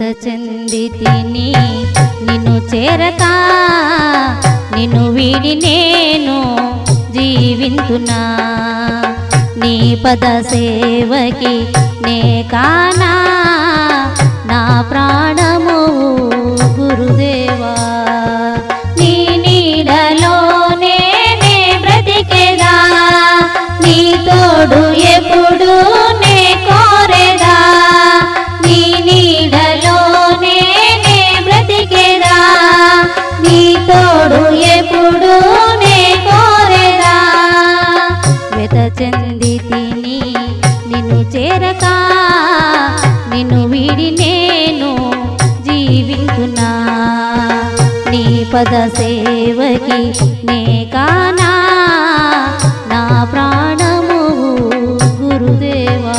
చెంది తిని నిన్ను చేరక నిన్ను వీడి నేను జీవింతున్నా నీ పద సేవకి నే కానా నా ప్రాణము గురుదేవా నీ నీడలోనే నే బ్రతికేదా నీ తోడు ఎప్పుడు నే కోరేదా నీ నీడలోనే నే బ్రతికేదా నీ తోడు ఎప్పుడు నే కోరేదా వెత చెంది తిని నిన్ను చేరక నిన్ను వీడి నేను జీవించున్నా నీ పద సేవకి నే కానా నా ప్రాణము గురుదేవా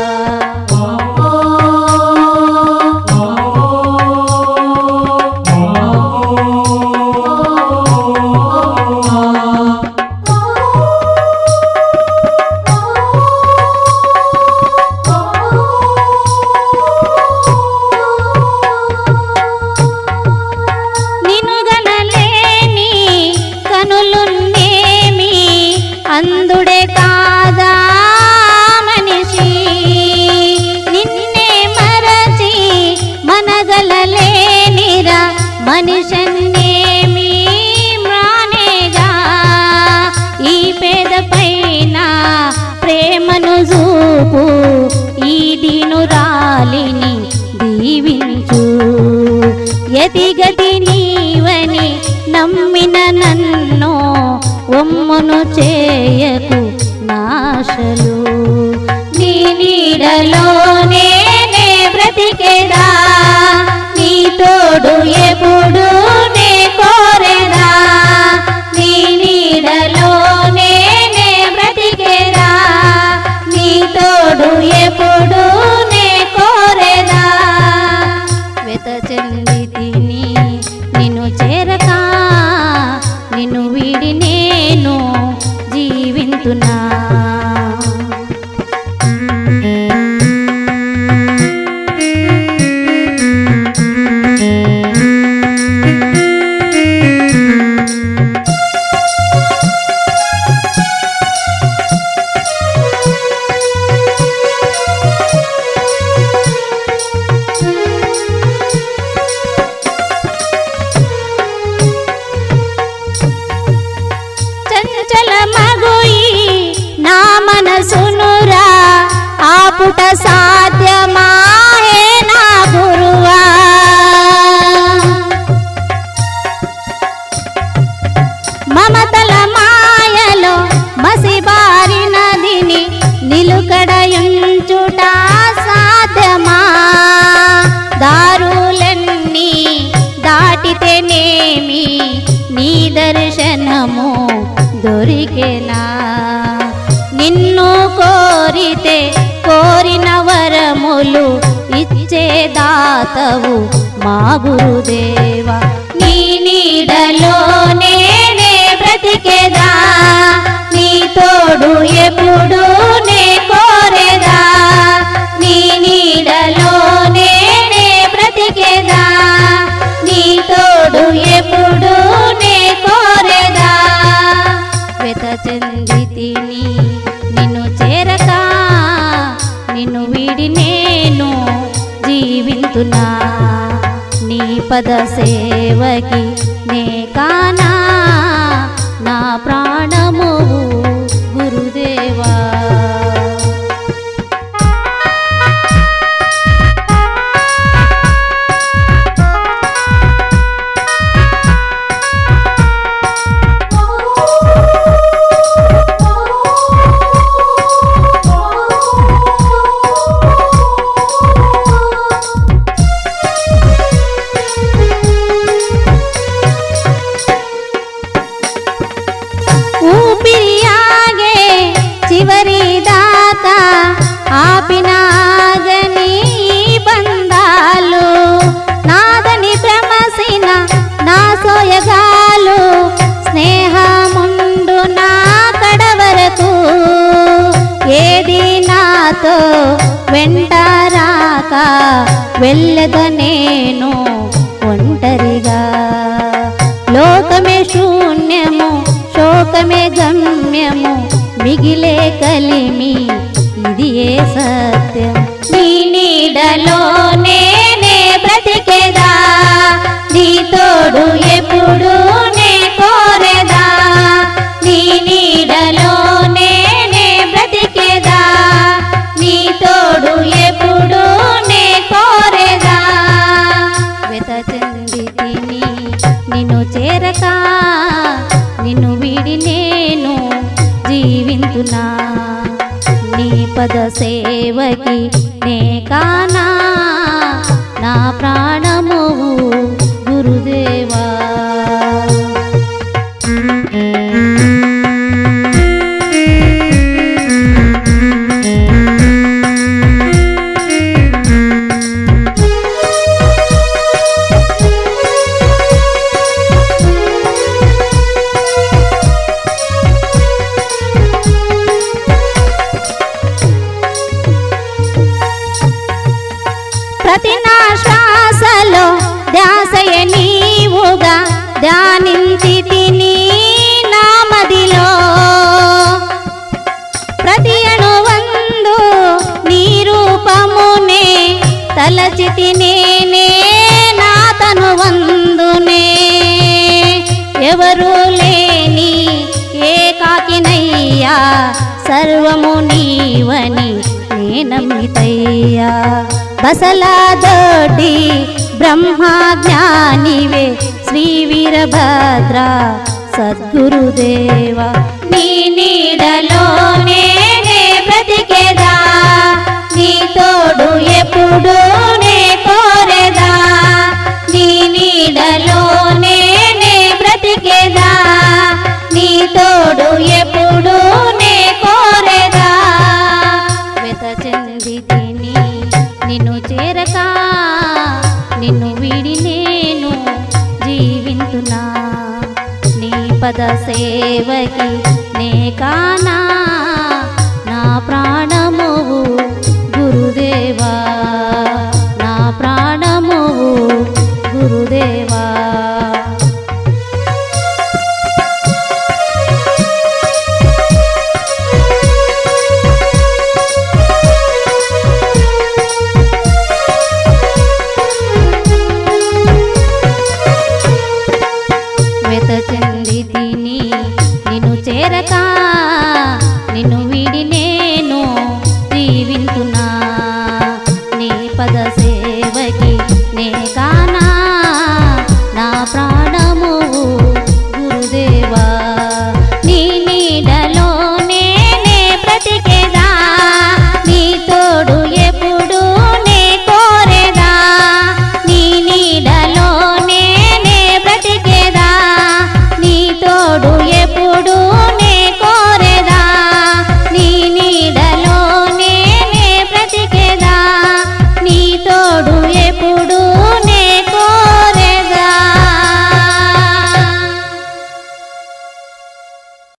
నిన్ను గనలేని కనులున్నేమి అందుడే కాదా మనిషి నిన్నే మరచి మనగలలేనిరా మనిషన్నేమి మ్రానేగా ఈ పేద పైన ప్రేమను చూపు ఈ దీనురాలిని దీవించు ఎదిగది నీవని నమ్మిన నన్ను ఒమ్మును చేయకు నాశలు నీ నీడలోనే నే బ్రతికేదా నీ తోడు ఎప్పుడు నే కోరేదా నీ నీడలోనే నే బ్రతికేదా నీ తోడు ఎప్పుడు నే కోరేదా వెత చెంది తిని నిన్ను చేరక నిన్ను వీడి నేను జీవింతున్నా చంచల మగుయి నా మనసునురా ఆపుట సాధ్యమా హే నా గురువా మమతల మాయలో మసిబారి నదిని నిలుకడయుంచుట సాధ్యమా దారులన్నీ దాటితేనేమి నీ దర్శనము దొరికెనా నిన్ను కోరితే కోరిన వరములు ఇచ్చే దాతవు మా గురుదేవా నీ నీడలోనే నే బ్రతికేదా నీ తోడు ఎప్పుడు నే కోరేదా నీ నీడలోనే నే బ్రతికేదా నీ తోడు ఎప్పుడు నే కోరేదా వెత చెంది తిని నిన్ను చేరక నిన్ను వీడి నేను జీవింతున్నా నీ పద సేవకి నే కానా నా ప్రాణము గురుదేవా ఊపిరి ఆగే చివరి దాకా ఆపినాగని ఈ బంధాలు నాదని భ్రమసిన నా సోయగాలు స్నేహముండు నా కడవరకు ఏది నాతో వెంటరాక వెళ్ళద నేను ఒంటరిగా లోకమే శూన్యము శోకమే గమ్యము మిగిలే కలిమి ఇది ఏ సత్యం నీ నీడలోనే నే బ్రతికేదా నీ తోడు ఎప్పుడు నే కోరెదా నీ నీడలోనే నే బ్రతికేదా నీ తోడు ఎప్పుడు నే కోరెదా వెత చెంది తిని నిన్ను చేరక నిన్ను వీడి నేను జీవింతున్నా నీ పద సేవకి నే కానా నా ప్రాణము గురుదేవా ప్రతి నా శ్వాసలో ధ్యాసయ నీవుగా ధ్యానించి తిని నామదిలో ప్రతి అణువందు నీ రూపమునే తలచితి నేనే నా తను వందునే ఎవరు లేని ఏకాకినయ్యా సర్వము నీవని నేనమ్మితయ్యా బసలాదోటి బ్రహ్మ జ్ఞానివే శ్రీ వీరభద్ర సద్గురుదేవా నీ నీడలోనే నే బ్రతికేదా నీ తోడు ఎప్పుడు నే కోరెదా నీ నీడలోనే నే బ్రతికేదా నీ తోడు ఎప్పుడు నే కోరెదా వెత చెంది తిని నిన్ను చేరక నిన్ను వీడి నేను జీవింతున్నా నీ పద సేవకి నే కానా నా ప్రాణము గురుదేవా నా ప్రాణము గురుదేవా వెత చెంది తిని నిన్ను చేరక